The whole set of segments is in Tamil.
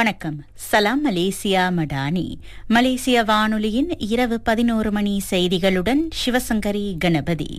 வணக்கம் சலாம் மலேசியா மடானி மலேசிய வானொலியின் இரவு பதினோரு மணி செய்திகளுடன் சிவசங்கரி கணபதி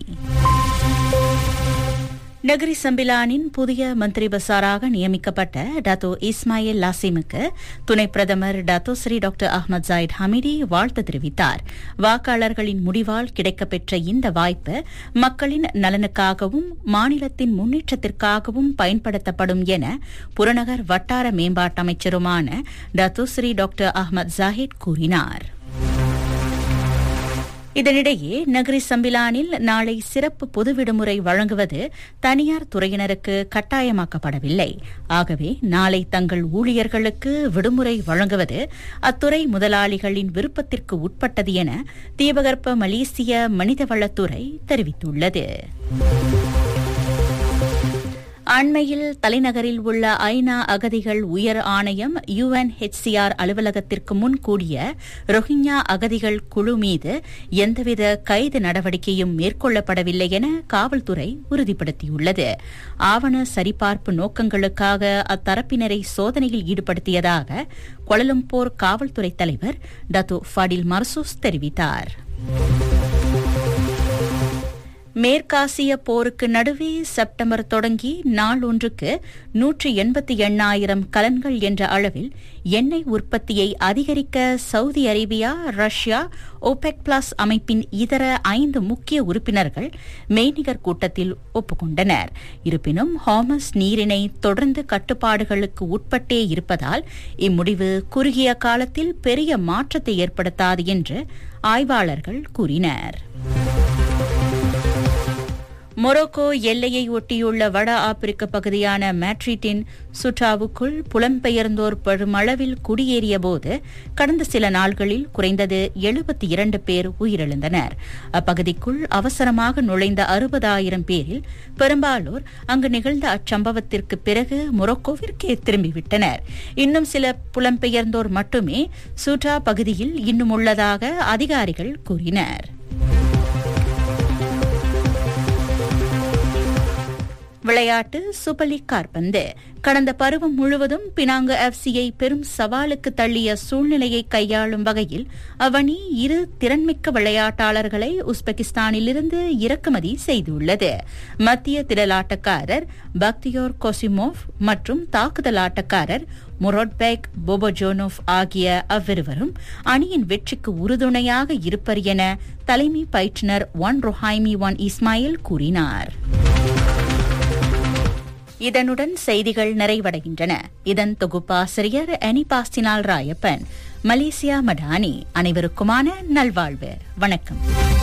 நகரி சம்பிலானின் புதிய மந்திரி பசாராக நியமிக்கப்பட்ட டாத்தோ இஸ்மாயில் லாசிமுக்கு துணை பிரதமர் Dato Seri doctor Ahmad Zahid Hamidi வாழ்த்து தெரிவித்தார் வாக்காளர்களின் முடிவால் கிடைக்கப்பெற்ற இந்த வாய்ப்பு மக்களின் நலனுக்காகவும் மாநிலத்தின் முன்னேற்றத்திற்காகவும் பயன்படுத்தப்படும் என புறநகர் வட்டார மேம்பாட்டு அமைச்சருமான Dato Seri doctor Ahmad Zahid கூறினார் இதனிடையே நகரி சம்பிலானில் நாளை சிறப்பு பொது விடுமுறை வழங்குவது தனியார் துறையினருக்கு கட்டாயமாக்கப்படவில்லை ஆகவே நாளை தங்கள் ஊழியர்களுக்கு விடுமுறை வழங்குவது அத்துறை முதலாளிகளின் விருப்பத்திற்கு உட்பட்டது என தீபகற்ப மலேசிய மனிதவளத்துறை தெரிவித்துள்ளது அண்மையில் தலைநகரில் உள்ள ஐநா அகதிகள் உயர் ஆணையம் யுஎன்ஹெச்சிஆர் அலுவலகத்திற்கு முன் கூடிய ரோஹிங்யா அகதிகள் குழு மீது எந்தவித கைது நடவடிக்கையும் மேற்கொள்ளப்படவில்லை என காவல்துறை உறுதிப்படுத்தியுள்ளது ஆவண சரிபார்ப்பு நோக்கங்களுக்காக அத்தரப்பினரை சோதனையில் ஈடுபடுத்தியதாக கொலலம்பூர் காவல்துறை தலைவர் டத்து ஃபடில் மர்சூஸ் தெரிவித்தார் மேற்காசிய போருக்கு நடுவே செப்டம்பர் தொடங்கி நாள் ஒன்றுக்கு நூற்றி எண்பத்தி எண்ணாயிரம் கலன்கள் என்ற அளவில் எண்ணெய் உற்பத்தியை அதிகரிக்க Saudi Arabia Russia OPEC plus அமைப்பின் இதர ஐந்து முக்கிய உறுப்பினர்கள் மெய்நிகர் கூட்டத்தில் ஒப்புக்கொண்டனர் இருப்பினும் ஹாமஸ் நீரினை தொடர்ந்து கட்டுப்பாடுகளுக்கு உட்பட்டே இருப்பதால் இம்முடிவு குறுகிய காலத்தில் பெரிய மாற்றத்தை ஏற்படுத்தாது என்று ஆய்வாளர்கள் கூறினர் மொரோக்கோ எல்லையை ஒட்டியுள்ள வட ஆப்பிரிக்க பகுதியான மேட்ரிட்டின் சுட்டாவுக்குள் புலம்பெயர்ந்தோர் பெருமளவில் குடியேறியபோது கடந்த சில நாள்களில் குறைந்தது எழுபத்தி இரண்டு பேர் உயிரிழந்தனர் அப்பகுதிக்குள் அவசரமாக நுழைந்த அறுபதாயிரம் பேரில் பெரும்பாலோர் அங்கு நிகழ்ந்த அச்சம்பவத்திற்கு பிறகு மொரோக்கோவிற்கே திரும்பிவிட்டனர் இன்னும் சில புலம்பெயர்ந்தோர் மட்டுமே சுட்டா பகுதியில் இன்னும் உள்ளதாக அதிகாரிகள் கூறினர் விளையாட்டு சூப்பர் லீக் கார்பந்து கடந்த பருவம் முழுவதும் பினாங்கு எஃப்சியை பெரும் சவாலுக்கு தள்ளிய சூழ்நிலையை கையாளும் வகையில் அவனி இரு திறன்மிக்க விளையாட்டாளர்களை உஸ்பெகிஸ்தானிலிருந்து இறக்குமதி செய்துள்ளது மத்திய திரளாட்டக்காரர் பக்தியோர் கொசிமோவ் மற்றும் தாக்குதல் ஆட்டக்காரர் முரோட்பேக் போபோஜோனோவ் ஆகிய அவ்விருவரும் அணியின் வெற்றிக்கு உறுதுணையாக இருப்பர் என தலைமை பயிற்றுநர் ஒன் ரொஹாய்மி ஒன் இஸ்மாயில் கூறினார் இதனுடன் செய்திகள் நிறைவடைகின்றன இதன் தொகுப்பாசிரியர் அனிபாஸ்டினால் ராயப்பன் மலேசியா மடானி அனைவருக்குமான நல்வாழ்வு வணக்கம்